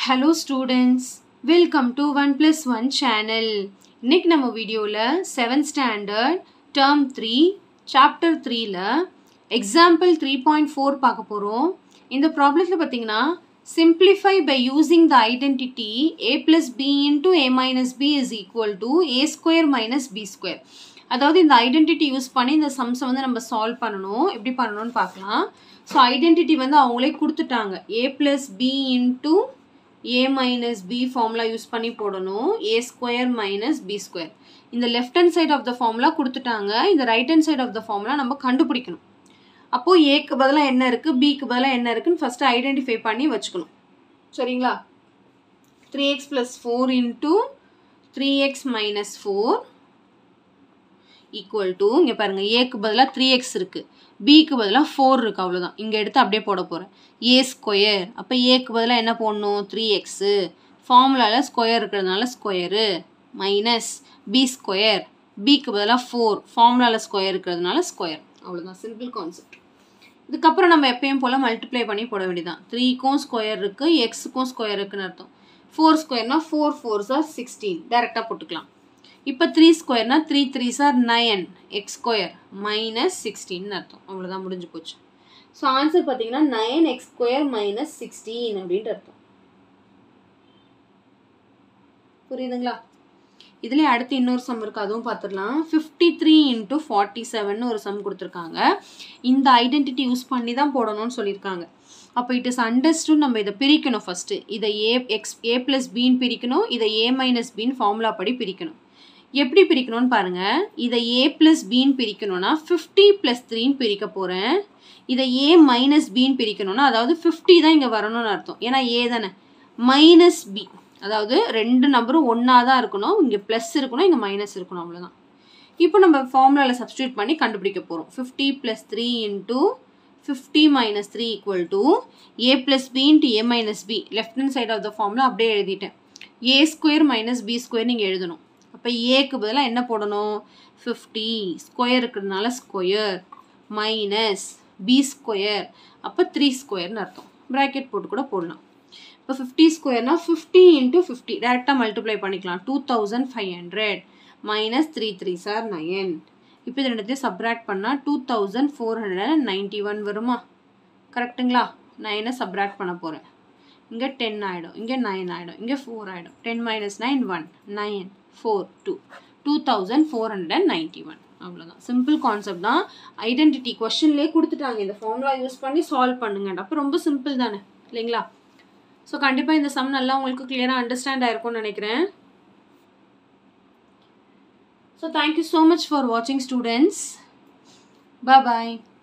hello students welcome to one plus one channel இன்னைக்கு நம்ம வீடியோவில் seventh standard term three chapter த்ரீல example three point four பார்க்க போகிறோம் இந்த ப்ராப்ளத்தில் பார்த்தீங்கன்னா simplify by using the identity a plus b into a minus b is equal to a square minus b square அதாவது இந்த ஐடென்டிட்டி யூஸ் பண்ணி இந்த சம்ஸை வந்து நம்ம சால்வ் பண்ணணும் எப்படி பண்ணணும்னு பார்க்கலாம் ஸோ ஐடென்டிட்டி வந்து அவங்களே கொடுத்துட்டாங்க A plus B into A minus B formula use பண்ணி போடணும் A square minus B square இந்த left hand side of the formula கொடுத்துட்டாங்க இந்த right hand side of the formula நம்ம கண்டுபிடிக்கணும் அப்போது ஏக்கு பதிலாக என்ன இருக்குது பிக்கு பதிலாக என்ன இருக்குன்னு ஃபஸ்ட்டு ஐடென்டிஃபை பண்ணி வச்சுக்கணும் சரிங்களா three X plus four into three X minus four equal to இங்கே பாருங்கள் ஏக்கு பதிலாக த்ரீ எக்ஸ் இருக்குது பிக்கு பதிலாக ஃபோர் இருக்குது அவ்வளோதான் இங்கே எடுத்து அப்படியே போட போகிறேன் ஏ ஸ்கொயர் அப்போ ஏக்கு பதிலாக என்ன போடணும் த்ரீ எக்ஸு ஃபார்முலாவில் ஸ்கொயர் இருக்கிறதுனால ஸ்கொயரு மைனஸ் பி ஸ்கொயர் பிக்கு பதிலாக ஃபோர் ஃபார்முலாவில் ஸ்கொயர் இருக்கிறதுனால ஸ்கொயர் அவ்வளோதான் சிம்பிள் கான்செப்ட் இதுக்கப்புறம் நம்ம எப்பயும் போல் மல்டிப்ளை பண்ணி போட வேண்டியதான் த்ரீக்கும் ஸ்கொயர் இருக்குது எக்ஸுக்கும் ஸ்கொயர் இருக்குன்னு அர்த்தம் ஃபோர் ஸ்கொயர்னா ஃபோர் ஃபோர் சார் சிக்ஸ்டீன் டேரெக்டாக போட்டுக்கலாம் இப்போ த்ரீ ஸ்கொயர்னா three three are nine X square minus sixteen அர்த்தம் அவ்வளோதான் முடிஞ்சு போச்சு ஸோ ஆன்சர் பார்த்தீங்கன்னா nine X square minus sixteen அப்படின்ட்டு அர்த்தம் புரியுதுங்களா இதுலேயே அடுத்து இன்னொரு சம் இருக்குது அதுவும் பார்த்துடலாம் fifty three into forty seven ஒரு சம் கொடுத்துருக்காங்க இந்த ஐடென்டிட்டி யூஸ் பண்ணி தான் போடணும்னு சொல்லியிருக்காங்க அப்போ இட் இஸ் அண்டர்ஸ்டுட் நம்ம இதை பிரிக்கணும் ஃபஸ்ட்டு இதை ஏ எக்ஸ் ஏ ப்ளஸ் பின்னு பிரிக்கணும் இதை ஏ மைனஸ் பின்னு ஃபார்முலா படி பிரிக்கணும் எப்படி பிரிக்கணும்னு பாருங்கள் இதை ஏ ப்ளஸ் பின்னு பிரிக்கணும்னா ஃபிஃப்டி ப்ளஸ் த்ரீன்னு பிரிக்க போகிறேன் இதை ஏ மைனஸ் பின்னு பிரிக்கணும்னா அதாவது ஃபிஃப்டி தான் இங்கே வரணும்னு அர்த்தம் ஏன்னா ஏ தானே மைனஸ் பி அதாவது ரெண்டு நம்பரும் ஒன்றா தான் இருக்கணும் இங்கே ப்ளஸ் இருக்கணும் இங்கே மைனஸ் இருக்கணும் அவ்வளோதான் இப்போ நம்ம ஃபார்முலாவில் சப்ஸ்டியூட் பண்ணி கண்டுபிடிக்க போகிறோம் fifty plus three into fifty minus three equal to A plus B into A minus B left hand side of the formula அப்படியே எழுதிட்டேன் A square minus B square நீங்கள் எழுதணும் அப்போ ஏக்கு பதிலாக என்ன போடணும் ஃபிஃப்டி ஸ்கொயர் இருக்கிறதுனால ஸ்கொயர் மைனஸ் பி ஸ்கொயர் அப்போ த்ரீ ஸ்கொயர்னு அர்த்தம் ப்ராக்கெட் போட்டு கூட போடலாம் இப்போ ஃபிஃப்டி ஸ்கொயர்னா ஃபிஃப்டி இன்ட்டு ஃபிஃப்டி டேரெக்டாக மல்டிப்ளை பண்ணிக்கலாம் two thousand five hundred minus three three are nine இப்போ இது ரெண்டுத்தையும் சப்ராக்ட் பண்ணால் two thousand four hundred and ninety one வருமா கரெக்டுங்களா நைனை சப்ராக்ட் பண்ண போகிறேன் இங்கே டென் ஆகிடும் இங்கே நைன் ஆகிடும் இங்கே ஃபோர் ஆகிடும் ten minus nine one nine four two two thousand four hundred and ninety one அவ்வளோதான் சிம்பிள் கான்செப்ட் தான் ஐடென்டிட்டி கொஷின்லேயே கொடுத்துட்டாங்க இந்த ஃபார்முலா யூஸ் பண்ணி சால்வ் பண்ணுங்க அப்போ ரொம்ப சிம்பிள் தானே இல்லைங்களா ஸோ கண்டிப்பாக இந்த சம் நல்லா உங்களுக்கு கிளியராக அண்டர்ஸ்டாண்ட் ஆயிருக்கும்னு நினைக்கிறேன் so thank you so much for வாட்சிங் ஸ்டூடெண்ட்ஸ் பாய்